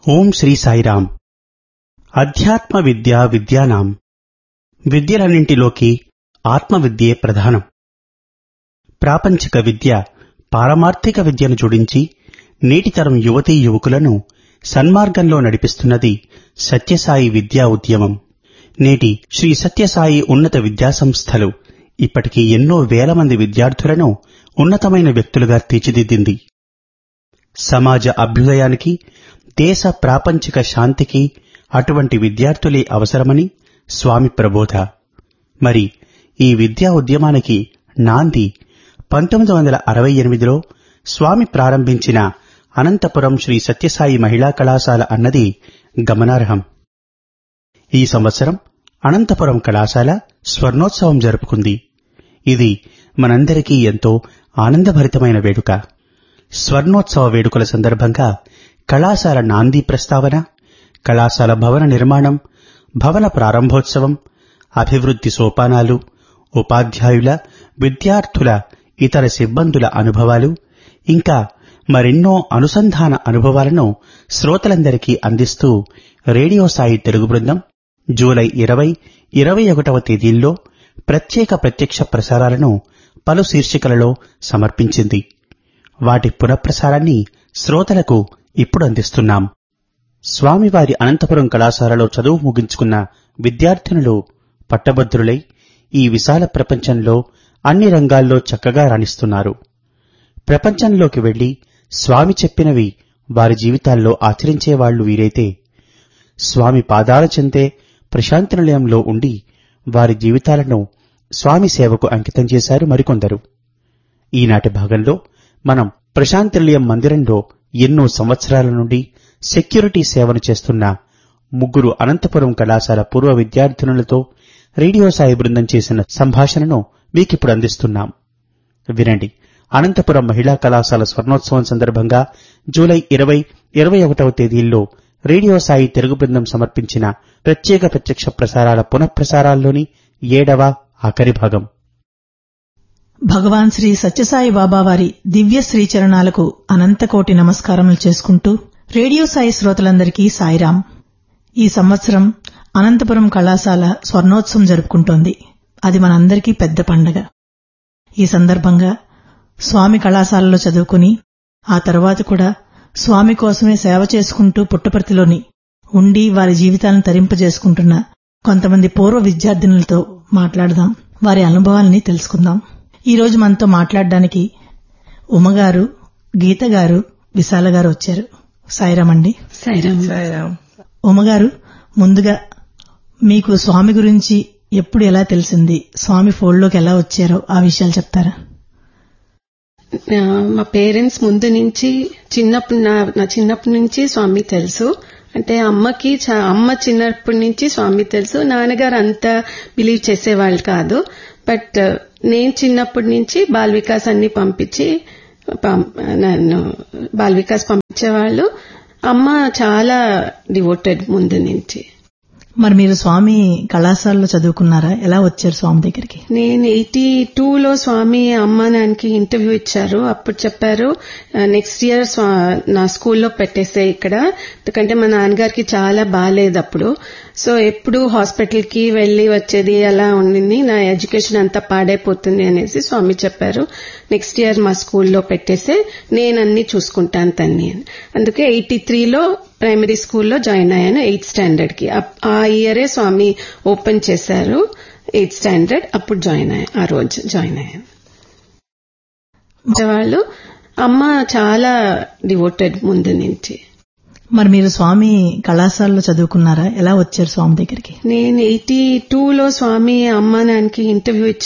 ఓం శ్రీ సాయిరాం అధ్యాత్మ విద్య విద్యానాం విద్యలన్నింటిలోకి ఆత్మవిద్యే ప్రధానం ప్రాపంచిక విద్య పారమార్థిక విద్యను జోడించి నేటితరం యువతీ యువకులను సన్మార్గంలో నడిపిస్తున్నది సత్యసాయి విద్యా ఉద్యమం నేటి శ్రీ సత్యసాయి ఉన్నత విద్యాసంస్థలు ఇప్పటికీ ఎన్నో వేల మంది విద్యార్థులను ఉన్నతమైన వ్యక్తులుగా తీర్చిదిద్దింది సమాజ అభ్యుదయానికి దేశ ప్రాపంచిక శాంతికి అటువంటి విద్యార్థులే అవసరమని స్వామి ప్రబోధ మరి ఈ విద్యా ఉద్యమానికి నాంది పంతొమ్మిది వందల అరవై ఎనిమిదిలో స్వామి ప్రారంభించిన అనంతపురం శ్రీ సత్యసాయి మహిళా కళాశాల అన్నది గమనార్హం ఈ సంవత్సరం అనంతపురం కళాశాల స్వర్ణోత్సవం జరుపుకుంది ఇది మనందరికీ ఎంతో ఆనందభరితమైన వేడుక స్వర్ణోత్సవ వేడుకల సందర్భంగా కళాశాల నాంది ప్రస్తావన కళాశాల భవన నిర్మాణం భవన ప్రారంభోత్సవం అభివృద్ధి సోపానాలు ఉపాధ్యాయుల విద్యార్థుల ఇతర సిబ్బందుల అనుభవాలు ఇంకా మరెన్నో అనుసంధాన అనుభవాలను శ్రోతలందరికీ అందిస్తూ రేడియో సాయి తెలుగు బృందం జూలై ఇరవై ఇరవై ఒకటవ తేదీల్లో ప్రత్యేక ప్రత్యక్ష ప్రసారాలను పలు శీర్షికలలో సమర్పించింది వాటి పునఃప్రసారాన్ని శ్రోతలకు ఇప్పుడు అందిస్తున్నాం స్వామివారి అనంతపురం కళాశాలలో చదువు ముగించుకున్న విద్యార్థినులు పట్టభద్రులై ఈ విశాల ప్రపంచంలో అన్ని రంగాల్లో చక్కగా రాణిస్తున్నారు ప్రపంచంలోకి వెళ్లి స్వామి చెప్పినవి వారి జీవితాల్లో ఆచరించేవాళ్లు వీరైతే స్వామి పాదాల చెంతే ప్రశాంతి నిలయంలో ఉండి వారి జీవితాలను స్వామి సేవకు అంకితం చేశారు మరికొందరు ఈనాటి భాగంలో మనం ప్రశాంతి నిలయం మందిరంలో ఎన్నో సంవత్సరాల నుండి సెక్యూరిటీ సేవను చేస్తున్న ముగ్గురు అనంతపురం కళాశాల పూర్వ విద్యార్థినులతో రేడియో సాయి బృందం చేసిన సంభాషణను మీకిప్పుడు అందిస్తున్నాం వినండి అనంతపురం మహిళా కళాశాల స్వర్ణోత్సవం సందర్భంగా జూలై ఇరవై ఇరవై ఒకటవ తేదీల్లో రేడియో సాయి తెలుగు బృందం సమర్పించిన ప్రత్యేక ప్రత్యక్ష ప్రసారాల పునఃప్రసారాల్లోని ఏడవ ఆఖరి భాగం భగవాన్ శ్రీ సత్యసాయి బాబా వారి దివ్య శ్రీచరణాలకు అనంతకోటి నమస్కారములు చేసుకుంటూ రేడియో సాయి శ్రోతలందరికీ సాయిరాం ఈ సంవత్సరం అనంతపురం కళాశాల స్వర్ణోత్సవం జరుపుకుంటోంది అది మనందరికీ పెద్ద పండగ ఈ సందర్భంగా స్వామి కళాశాలలో చదువుకుని ఆ తర్వాత కూడా స్వామి కోసమే సేవ చేసుకుంటూ పుట్టపర్తిలోని ఉండి వారి జీవితాలను తరింపజేసుకుంటున్న కొంతమంది పూర్వ విద్యార్థినులతో మాట్లాడదాం వారి అనుభవాల్ని తెలుసుకుందాం ఈ రోజు మనతో మాట్లాడడానికి ఉమగారు గీత గారు విశాల గారు వచ్చారు సాయిరామ్ అండి సాయిరామ్ ఉమగారు ముందుగా మీకు స్వామి గురించి ఎప్పుడు ఎలా తెలిసింది స్వామి ఫోల్డ్లోకి ఎలా వచ్చారో ఆ విషయాలు చెప్తారా ఆ, మా పేరెంట్స్ ముందు నుంచి చిన్నప్పుడు నా నా చిన్నప్పటి నుంచి స్వామి తెలుసు అంటే అమ్మకి చా- అమ్మ చిన్నప్పటి నుంచి స్వామి తెలుసు నాన్నగారు అంత బిలీవ్ చేసేవాళ్ళు కాదు బట్ నేను చిన్నప్పటి నుంచి బాల్ వికాస్ అన్ని పంపించి పం- నన్ను బాల్ వికాస్ పంపించేవాళ్ళు అమ్మ చాలా డివోటెడ్ ముందు నుంచి మరి మీరు స్వామి కళాశాలలో చదువుకున్నారా ఎలా వచ్చారు స్వామి దగ్గరికి నేను ఎయిటీ టూలో స్వామి అమ్మ నాన్నకి ఇంటర్వ్యూ ఇచ్చారు అప్పుడు చెప్పారు నెక్స్ట్ ఇయర్ నా స్కూల్లో పెట్టేసే ఇక్కడ ఎందుకంటే మా నాన్నగారికి చాలా బాగాలేదు అప్పుడు సో ఎప్పుడు హాస్పిటల్కి వెళ్లి వచ్చేది అలా ఉండింది నా ఎడ్యుకేషన్ అంతా పాడైపోతుంది అనేసి స్వామి చెప్పారు నెక్స్ట్ ఇయర్ మా స్కూల్లో పెట్టేసే నేను అన్ని చూసుకుంటాను తన్ని అని అందుకే ఎయిటీ త్రీలో ప్రైమరీ స్కూల్లో జాయిన్ అయ్యాను ఎయిత్ స్టాండర్డ్ కి అప్- ఆ ఇయరే స్వామి ఓపెన్ చేశారు ఎయిత్ స్టాండర్డ్ అప్పుడు జాయిన్ అయ్యా ఆ రోజు జాయిన్ అయ్యాను వాళ్ళు అమ్మ చాలా డివోటెడ్ ముందు నుంచి మరి మీరు స్వామి కళాశాలలో చదువుకున్నారా ఎలా వచ్చారు స్వామి దగ్గరికి నేను ఎయిటీ టూలో స్వామి అమ్మ నాన్నకి ఇంటర్వ్యూ